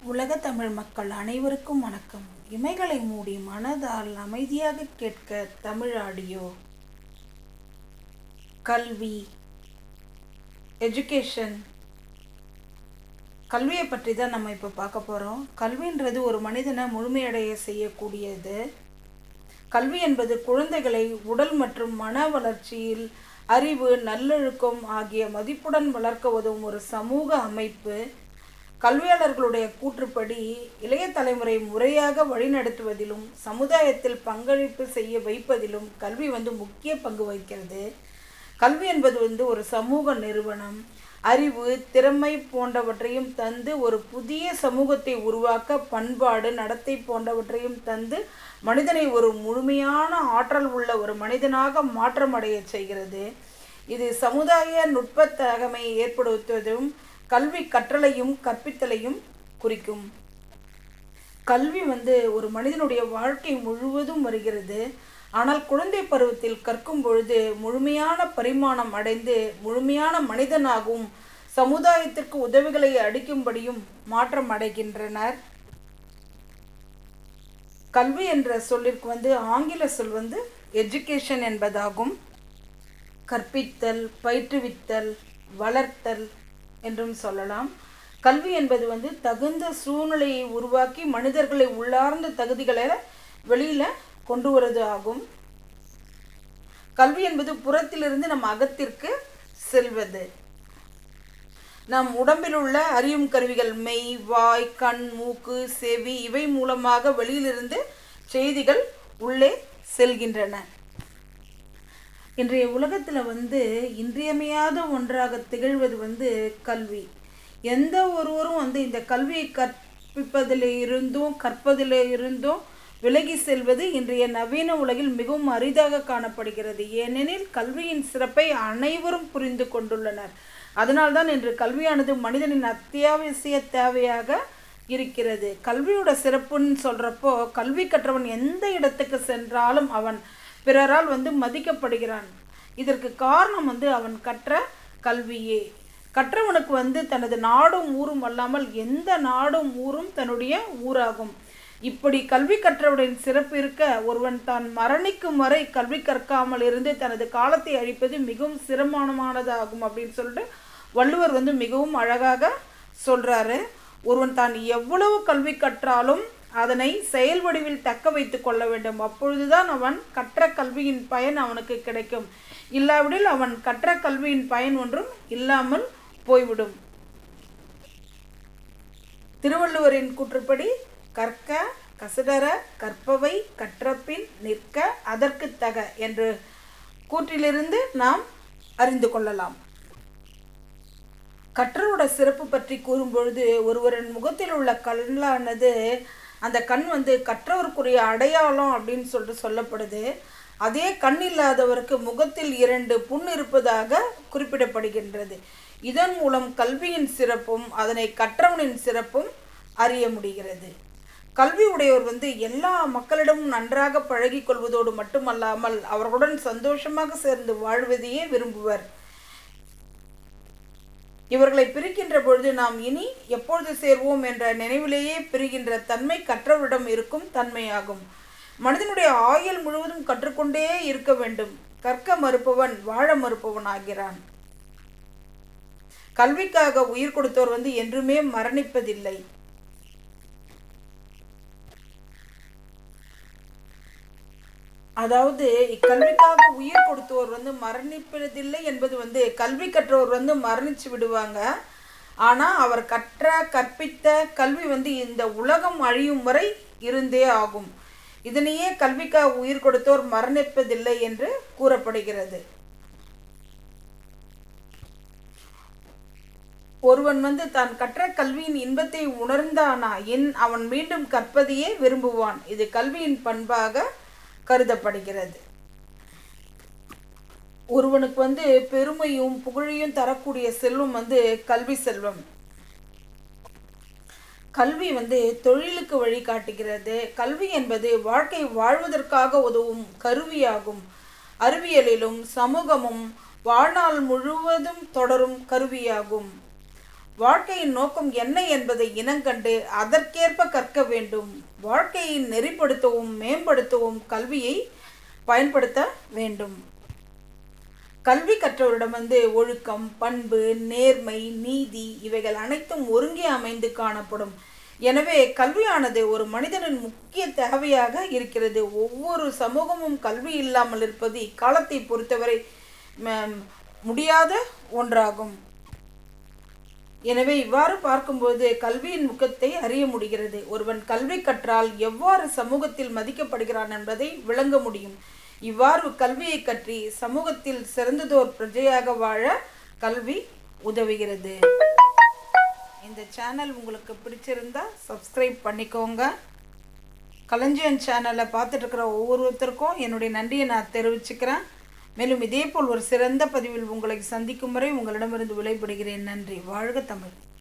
உலக தமிழ் மக்கள் அனைவருக்கும் வணக்கம் இமைகளை மூடி மனதால் அமைதியாக கேட்க தமிழ் ஆடியோ கல்வி எஜுகேஷன் கல்வியை பற்றி தான் நம்ம இப்போ பார்க்க போகிறோம் கல்வின்றது ஒரு மனிதனை முழுமையடைய செய்யக்கூடியது கல்வி என்பது குழந்தைகளை உடல் மற்றும் மன வளர்ச்சியில் அறிவு நல்லொழுக்கம் ஆகிய மதிப்புடன் வளர்க்க உதவும் ஒரு சமூக அமைப்பு கல்வியாளர்களுடைய கூற்றுப்படி இளைய தலைமுறை முறையாக வழிநடத்துவதிலும் சமுதாயத்தில் பங்களிப்பு செய்ய வைப்பதிலும் கல்வி வந்து முக்கிய பங்கு வகிக்கிறது கல்வி என்பது வந்து ஒரு சமூக நிறுவனம் அறிவு திறமை போன்றவற்றையும் தந்து ஒரு புதிய சமூகத்தை உருவாக்க பண்பாடு நடத்தை போன்றவற்றையும் தந்து மனிதனை ஒரு முழுமையான ஆற்றல் உள்ள ஒரு மனிதனாக மாற்றமடைய செய்கிறது இது சமுதாய நுட்பத்தகமையை ஏற்படுத்துவதும் கல்வி கற்றலையும் கற்பித்தலையும் குறிக்கும் கல்வி வந்து ஒரு மனிதனுடைய வாழ்க்கை முழுவதும் வருகிறது ஆனால் குழந்தை பருவத்தில் கற்கும் பொழுது முழுமையான பரிமாணம் அடைந்து முழுமையான மனிதனாகவும் சமுதாயத்திற்கு உதவிகளை அளிக்கும்படியும் மாற்றம் அடைகின்றனர் கல்வி என்ற சொல்லிற்கு வந்து ஆங்கில சொல் வந்து எஜுகேஷன் என்பதாகும் கற்பித்தல் பயிற்றுவித்தல் வளர்த்தல் என்றும் சொல்லலாம் கல்வி என்பது வந்து தகுந்த சூழ்நிலையை உருவாக்கி மனிதர்களை உள்ளார்ந்த தகுதிகளை வெளியில் கொண்டு வருவது ஆகும் கல்வி என்பது புறத்திலிருந்து நம் அகத்திற்கு செல்வது நம் உடம்பில் உள்ள அறியும் கருவிகள் மெய் வாய் கண் மூக்கு செவி இவை மூலமாக வெளியிலிருந்து செய்திகள் உள்ளே செல்கின்றன இன்றைய உலகத்தில் வந்து இன்றியமையாத ஒன்றாக திகழ்வது வந்து கல்வி எந்த ஒருவரும் வந்து இந்த கல்வியை கற்பிப்பதில் இருந்தும் கற்பதில் இருந்தும் விலகி செல்வது இன்றைய நவீன உலகில் மிகவும் அரிதாக காணப்படுகிறது ஏனெனில் கல்வியின் சிறப்பை அனைவரும் புரிந்து கொண்டுள்ளனர் அதனால்தான் இன்று கல்வியானது மனிதனின் அத்தியாவசிய தேவையாக இருக்கிறது கல்வியோட சிறப்புன்னு சொல்கிறப்போ கல்வி கற்றவன் எந்த இடத்துக்கு சென்றாலும் அவன் பிறரால் வந்து மதிக்கப்படுகிறான் இதற்கு காரணம் வந்து அவன் கற்ற கல்வியே கற்றவனுக்கு வந்து தனது நாடும் ஊரும் அல்லாமல் எந்த நாடும் ஊரும் தன்னுடைய ஊராகும் இப்படி கல்வி கற்றவுடன் சிறப்பு இருக்க ஒருவன் தான் மரணிக்கும் வரை கல்வி கற்காமல் இருந்து தனது காலத்தை அழிப்பது மிகவும் சிரமமானதாகும் அப்படின்னு சொல்லிட்டு வள்ளுவர் வந்து மிகவும் அழகாக சொல்கிறாரு ஒருவன் தான் எவ்வளவு கல்வி கற்றாலும் அதனை செயல் வடிவில் தக்க வைத்து கொள்ள வேண்டும் அப்பொழுதுதான் அவன் கற்ற கல்வியின் பயன் அவனுக்கு கிடைக்கும் இல்லாவிடில் அவன் கற்ற கல்வியின் பயன் ஒன்றும் இல்லாமல் போய்விடும் திருவள்ளுவரின் கூற்றுப்படி கற்க கசடர கற்பவை கற்றபின் நிற்க அதற்கு தக என்று கூற்றிலிருந்து நாம் அறிந்து கொள்ளலாம் கற்றரோட சிறப்பு பற்றி கூறும்பொழுது ஒருவரின் முகத்தில் உள்ள கல்லானது அந்த கண் வந்து கற்றவருக்குரிய அடையாளம் அப்படின்னு சொல்லிட்டு சொல்லப்படுது அதே கண் இல்லாதவருக்கு முகத்தில் இரண்டு புண் இருப்பதாக குறிப்பிடப்படுகின்றது இதன் மூலம் கல்வியின் சிறப்பும் அதனை கற்றவனின் சிறப்பும் அறிய முடிகிறது கல்வி உடையோர் வந்து எல்லா மக்களிடமும் நன்றாக பழகி கொள்வதோடு மட்டுமல்லாமல் அவர்களுடன் சந்தோஷமாக சேர்ந்து வாழ்வதையே விரும்புவர் இவர்களை பிரிக்கின்ற பொழுது நாம் இனி எப்பொழுது சேர்வோம் என்ற நினைவிலேயே பிரிகின்ற தன்மை கற்றவரிடம் இருக்கும் தன்மையாகும் மனிதனுடைய ஆயுள் முழுவதும் கற்றுக்கொண்டே இருக்க வேண்டும் கற்க மறுப்பவன் வாழ மறுப்பவன் ஆகிறான் கல்விக்காக உயிர் கொடுத்தோர் வந்து என்றுமே மரணிப்பதில்லை அதாவது இக்கல்விக்காக உயிர் கொடுத்தோர் வந்து மரணிப்பதில்லை என்பது வந்து கல்வி கற்றோர் வந்து மரணிச்சு விடுவாங்க ஆனால் அவர் கற்ற கற்பித்த கல்வி வந்து இந்த உலகம் அழியும் வரை இருந்தே ஆகும் இதனையே கல்விக்காக உயிர் கொடுத்தோர் மரணிப்பதில்லை என்று கூறப்படுகிறது ஒருவன் வந்து தான் கற்ற கல்வியின் இன்பத்தை உணர்ந்தானாயின் அவன் மீண்டும் கற்பதையே விரும்புவான் இது கல்வியின் பண்பாக கருதப்படுகிறது ஒருவனுக்கு வந்து பெருமையும் புகழையும் தரக்கூடிய செல்வம் வந்து கல்வி செல்வம் கல்வி வந்து தொழிலுக்கு வழிகாட்டுகிறது கல்வி என்பது வாழ்க்கை வாழ்வதற்காக உதவும் கருவியாகும் அறிவியலிலும் சமூகமும் வாழ்நாள் முழுவதும் தொடரும் கருவியாகும் வாழ்க்கையின் நோக்கம் என்ன என்பதை இனங்கண்டு அதற்கேற்ப கற்க வேண்டும் வாழ்க்கையை நெறிப்படுத்தவும் மேம்படுத்தவும் கல்வியை பயன்படுத்த வேண்டும் கல்வி கற்றவரிடம் வந்து ஒழுக்கம் பண்பு நேர்மை நீதி இவைகள் அனைத்தும் ஒருங்கே அமைந்து காணப்படும் எனவே கல்வியானது ஒரு மனிதனின் முக்கிய தேவையாக இருக்கிறது ஒவ்வொரு சமூகமும் கல்வி இல்லாமல் இருப்பது இக்காலத்தை பொறுத்தவரை ம- முடியாத ஒன்றாகும் எனவே இவ்வாறு பார்க்கும்போது கல்வியின் முகத்தை அறிய முடிகிறது ஒருவன் கல்வி கற்றால் எவ்வாறு சமூகத்தில் மதிக்கப்படுகிறான் என்பதை விளங்க முடியும் இவ்வாறு கல்வியை கற்றி சமூகத்தில் சிறந்ததோர் பிரஜையாக வாழ கல்வி உதவுகிறது இந்த சேனல் உங்களுக்கு பிடிச்சிருந்தா சப்ஸ்கிரைப் பண்ணிக்கோங்க களஞ்சியன் சேனலை பார்த்துட்டு இருக்கிற ஒவ்வொருத்தருக்கும் என்னுடைய நன்றியை நான் தெரிவிச்சுக்கிறேன் மேலும் இதேபோல் ஒரு சிறந்த பதிவில் உங்களை சந்திக்கும் வரை உங்களிடமிருந்து விடைபெறுகிறேன் நன்றி வாழ்க தமிழ்